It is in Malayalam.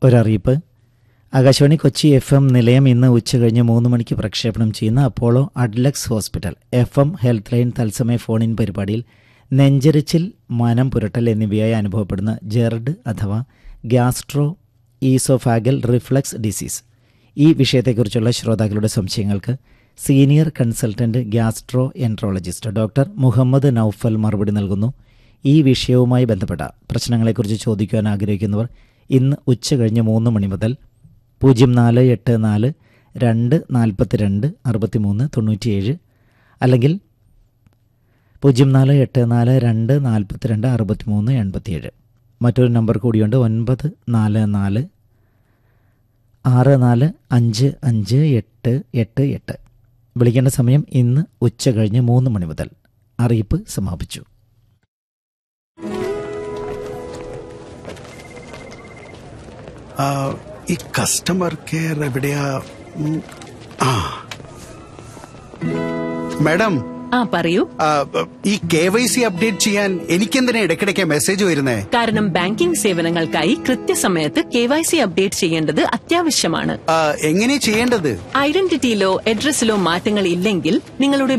ഒരറിയിപ്പ് ആകാശവാണി കൊച്ചി എഫ് എം നിലയം ഇന്ന് ഉച്ചകഴിഞ്ഞ് മൂന്ന് മണിക്ക് പ്രക്ഷേപണം ചെയ്യുന്ന Apollo Adlux hospital F M health line തത്സമയ ഫോൺ ഇൻ പരിപാടിയിൽ നെഞ്ചരിച്ചിൽ മനം പുരട്ടൽ എന്നിവയായി അനുഭവപ്പെടുന്ന ജെർഡ് അഥവാ ഗ്യാസ്ട്രോ ഈസോഫാഗൽ റിഫ്ലക്സ് ഡിസീസ് ഈ വിഷയത്തെക്കുറിച്ചുള്ള ശ്രോതാക്കളുടെ സംശയങ്ങൾക്ക് senior consultant gastroenterologist doctor Muhammad Naufal മറുപടി നൽകുന്നു ഈ വിഷയവുമായി ബന്ധപ്പെട്ട പ്രശ്നങ്ങളെക്കുറിച്ച് ചോദിക്കുവാൻ ആഗ്രഹിക്കുന്നവർ ഇന്ന് ഉച്ച കഴിഞ്ഞ് മൂന്ന് മണി മുതൽ പൂജ്യം നാല് എട്ട് നാല് രണ്ട് നാൽപ്പത്തി രണ്ട് അറുപത്തി മൂന്ന് തൊണ്ണൂറ്റിയേഴ് അല്ലെങ്കിൽ പൂജ്യം നാല് എട്ട് നാല് രണ്ട് നാൽപ്പത്തി രണ്ട് അറുപത്തി മൂന്ന് എൺപത്തിയേഴ് മറ്റൊരു നമ്പർ കൂടിയുണ്ട് ഒൻപത് നാല് നാല് ആറ് നാല് അഞ്ച് അഞ്ച് എട്ട് എട്ട് എട്ട് വിളിക്കേണ്ട സമയം ഇന്ന് ഉച്ച കഴിഞ്ഞ് മൂന്ന് മണി മുതൽ അറിയിപ്പ് സമാപിച്ചു ആ, ഈ കസ്റ്റമർ കെയർ എവിടെയാ ഉം, ആ മാഡം ആ പറയൂ ആ, ഈ കെ വൈ സി അപ്ഡേറ്റ് ചെയ്യാൻ എനിക്കെന്തിനാ ഇടയ്ക്കിടയ്ക്ക് മെസ്സേജ് വരുന്നേ കാരണം ബാങ്കിംഗ് സേവനങ്ങൾക്കായി കൃത്യസമയത്ത് കെ വൈ സി അപ്ഡേറ്റ് ചെയ്യേണ്ടത് അത്യാവശ്യമാണ് ആ, എങ്ങനെ ചെയ്യേണ്ടത് ഐഡന്റിറ്റിയിലോ അഡ്രസ്സിലോ മാറ്റങ്ങൾ ഇല്ലെങ്കിൽ നിങ്ങളുടെ